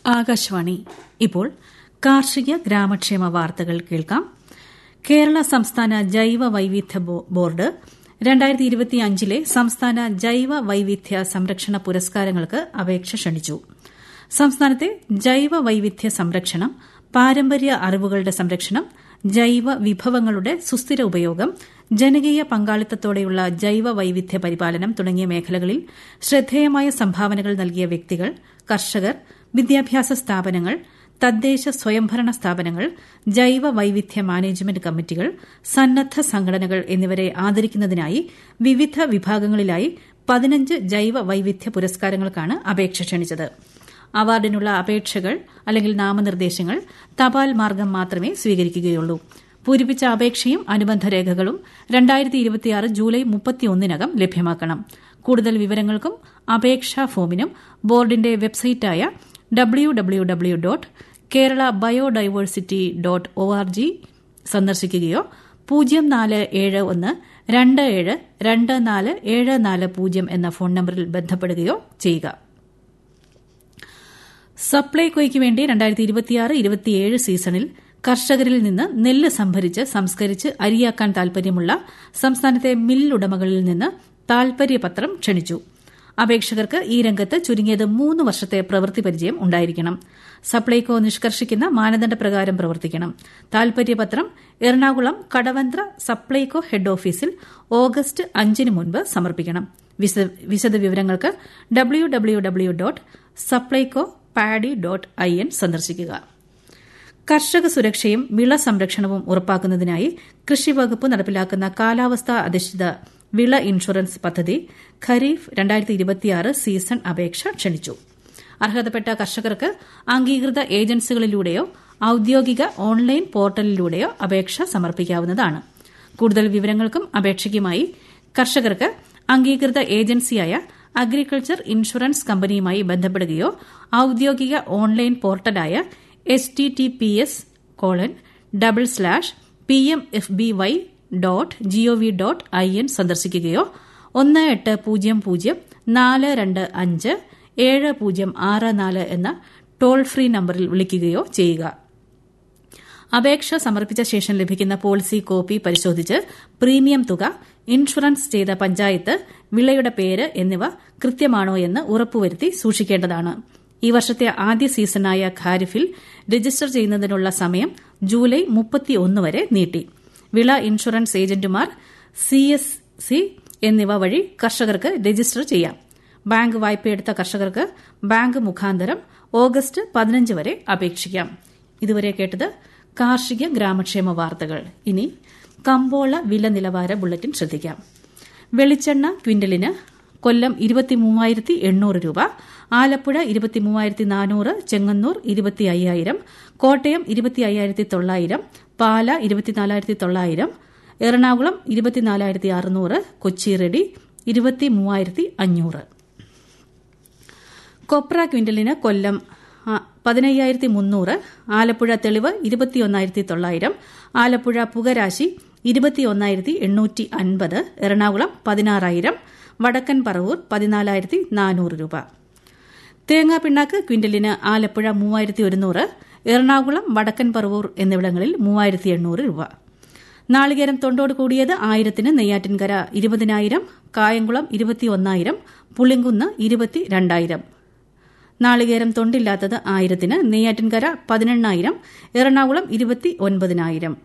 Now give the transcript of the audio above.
ആകാശവാണി ഇപ്പോൾ കാർഷിക ഗ്രാമക്ഷേമ വാർത്തകൾ കേൾക്കാം കേരള സംസ്ഥാന ജൈവ വൈവിധ്യ ബോർഡ് രണ്ടായിരത്തി ഇരുപത്തിയഞ്ചിലെ സംസ്ഥാന ജൈവ വൈവിധ്യ സംരക്ഷണ പുരസ്കാരങ്ങൾക്ക് അപേക്ഷ ക്ഷണിച്ചു സംസ്ഥാനത്തെ ജൈവ വൈവിധ്യ സംരക്ഷണം പാരമ്പര്യ അറിവുകളുടെ സംരക്ഷണം ജൈവ വിഭവങ്ങളുടെ സുസ്ഥിര ഉപയോഗം ജനകീയ പങ്കാളിത്തത്തോടെയുള്ള ജൈവ വൈവിധ്യ പരിപാലനം തുടങ്ങിയ മേഖലകളിൽ ശ്രദ്ധേയമായ സംഭാവനകൾ നൽകിയ വ്യക്തികൾ കർഷകർ വിദ്യാഭ്യാസ സ്ഥാപനങ്ങൾ തദ്ദേശ സ്വയംഭരണ സ്ഥാപനങ്ങൾ ജൈവ വൈവിധ്യ മാനേജ്മെന്റ് കമ്മിറ്റികൾ സന്നദ്ധ സംഘടനകൾ എന്നിവരെ ആദരിക്കുന്നതിനായി വിവിധ വിഭാഗങ്ങളിലായി പതിനഞ്ച് ജൈവ വൈവിധ്യ പുരസ്കാരങ്ങൾക്കാണ് അപേക്ഷ ക്ഷണിച്ചത് അവാർഡിനുള്ള അപേക്ഷകൾ അല്ലെങ്കിൽ നാമനിർദ്ദേശങ്ങൾ തപാൽ മാർഗം മാത്രമേ സ്വീകരിക്കുകയുള്ളൂ പൂരിപ്പിച്ച അപേക്ഷയും അനുബന്ധ രേഖകളും ജൂലൈ മുപ്പത്തിയൊന്നിനകം ലഭ്യമാക്കണം കൂടുതൽ വിവരങ്ങൾക്കും അപേക്ഷാ ഫോമിനും ബോർഡിന്റെ വെബ്സൈറ്റായ W W W dot Kerala biodiversity dot O R G സന്ദർശിക്കുകയോ പൂജ്യം നാല് ഏഴ് ഒന്ന് രണ്ട് ഏഴ് രണ്ട് നാല് ഏഴ് നാല് പൂജ്യം എന്ന ഫോൺ നമ്പറിൽ ബന്ധപ്പെടുകയോ ചെയ്യുക സപ്ലൈകോയ്ക്ക് വേണ്ടി രണ്ടായിരത്തി ഇരുപത്തിയാറ് ഇരുപത്തിയേഴ് സീസണിൽ കർഷകരിൽ നിന്ന് നെല്ല് സംഭരിച്ച് സംസ്കരിച്ച് അരിയാക്കാൻ താൽപര്യമുള്ള സംസ്ഥാനത്തെ മില്ലുടമകളിൽ നിന്ന് താൽപര്യപത്രം ക്ഷണിച്ചു അപേക്ഷകർക്ക് ഈ രംഗത്ത് ചുരുങ്ങിയത് മൂന്ന് വർഷത്തെ പ്രവൃത്തി പരിചയം ഉണ്ടായിരിക്കണം സപ്ലൈകോ നിഷ്കർഷിക്കുന്ന മാനദണ്ഡ പ്രകാരം പ്രവർത്തിക്കണം താൽപര്യപത്രം എറണാകുളം കടവന്ത്ര സപ്ലൈകോ ഹെഡ് ഓഫീസിൽ ഓഗസ്റ്റ് അഞ്ചിന് മുൻപ് സമർപ്പിക്കണം വിശദവിവരങ്ങൾക്ക് W W W dot Supplyco paddy dot I N സന്ദർശിക്കുക കർഷക സുരക്ഷയും വിള സംരക്ഷണവും ഉറപ്പാക്കുന്നതിനായി കൃഷിവകുപ്പ് നടപ്പിലാക്കുന്ന കാലാവസ്ഥാ അധിഷ്ഠിത വിള ഇൻഷുറൻസ് പദ്ധതി ഖരീഫ് സീസൺ അപേക്ഷ ക്ഷണിച്ചു അർഹതപ്പെട്ട കർഷകർക്ക് അംഗീകൃത ഏജൻസികളിലൂടെയോ ഔദ്യോഗിക ഓൺലൈൻ പോർട്ടലിലൂടെയോ അപേക്ഷ സമർപ്പിക്കാവുന്നതാണ് കൂടുതൽ വിവരങ്ങൾക്കും അപേക്ഷയ്ക്കുമായി കർഷകർക്ക് അംഗീകൃത ഏജൻസിയായ അഗ്രികൾച്ചർ ഇൻഷുറൻസ് കമ്പനിയുമായി ബന്ധപ്പെടുകയോ ഔദ്യോഗിക ഓൺലൈൻ പോർട്ടലായ H T T P S colon double slash P M F B Y dot G O V dot I N സന്ദർശിക്കുകയോ ഒന്ന് എട്ട് പൂജ്യം പൂജ്യം നാല് രണ്ട് അഞ്ച് ഏഴ് പൂജ്യം ആറ് നാല് എന്ന ടോൾ ഫ്രീ നമ്പറിൽ വിളിക്കുകയോ ചെയ്യുക അപേക്ഷ സമർപ്പിച്ച ശേഷം ലഭിക്കുന്ന പോളിസി കോപ്പി പരിശോധിച്ച് പ്രീമിയം തുക ഇൻഷുറൻസ് ചെയ്ത പഞ്ചായത്ത് വിളയുടെ പേര് എന്നിവ കൃത്യമാണോ എന്ന് ഉറപ്പുവരുത്തി സൂക്ഷിക്കേണ്ടതാണ് ഈ വർഷത്തെ ആദ്യ സീസണായ ഖാരിഫിൽ രജിസ്റ്റർ ചെയ്യുന്നതിനുള്ള സമയം ജൂലൈ മുപ്പത്തിയൊന്ന് വരെ നീട്ടി വിള ഇൻഷുറൻസ് ഏജന്റുമാർ സി എസ് സി എന്നിവ വഴി കർഷകർക്ക് രജിസ്റ്റർ ചെയ്യാം ബാങ്ക് വായ്പയെടുത്ത കർഷകർക്ക് ബാങ്ക് മുഖാന്തരം ഓഗസ്റ്റ് പതിനഞ്ച് വരെ അപേക്ഷിക്കാം ഇതുവരെ കേട്ടത് കാർഷിക ഗ്രാമക്ഷേമ വാർത്തകൾ ഇനി കമ്പോള വില നിലവാര ബുള്ളറ്റിൻ ശ്രദ്ധിക്കാം വെളിച്ചെണ്ണ ക്വിന്റലിന് കൊല്ലം ഇരുപത്തിമൂവായിരത്തി എണ്ണൂറ് രൂപ ആലപ്പുഴ ഇരുപത്തിമൂവായിരത്തി നാനൂറ് ചെങ്ങന്നൂർ ഇരുപത്തി അയ്യായിരം കോട്ടയം ഇരുപത്തി അയ്യായിരത്തി തൊള്ളായിരം പാല ഇരുപത്തിനാലായിരത്തി തൊള്ളായിരം എറണാകുളം ഇരുപത്തിനാലായിരത്തി അറുന്നൂറ് കൊച്ചി റെഡി ഇരുപത്തി മൂവായിരത്തി അഞ്ഞൂറ് കൊപ്ര ക്വിന്റലിന് കൊല്ലം പതിനയ്യായിരത്തി മുന്നൂറ് ആലപ്പുഴ തെളിവ് ഇരുപത്തിയൊന്നായിരത്തി തൊള്ളായിരം ആലപ്പുഴ പുകരാശി ഇരുപത്തിയൊന്നായിരത്തി എണ്ണൂറ്റി അൻപത് എറണാകുളം പതിനാറായിരം വടക്കൻ പറവൂർ പതിനാലായിരത്തി നാനൂറ് രൂപ തേങ്ങാ പിണ്ണാക്ക് ക്വിന്റലിന് ആലപ്പുഴ മൂവായിരത്തി ഒരുന്നൂറ് എറണാകുളം വടക്കൻ പറവൂർ എന്നിവിടങ്ങളിൽ മൂവായിരത്തി എണ്ണൂറ് രൂപ നാളികേരം തൊണ്ടോട് കൂടിയത് ആയിരത്തിന് നെയ്യാറ്റിൻകര ഇരുപതിനായിരം കായംകുളം ഇരുപത്തിയൊന്നായിരം പുളിങ്കുന്ന് ഇരുപത്തി രണ്ടായിരം നാളികേരം തൊണ്ടില്ലാത്തത് ആയിരത്തിന് നെയ്യാറ്റിൻകര പതിനെണ്ണായിരം എറണാകുളം ഇരുപത്തി ഒൻപതിനായിരം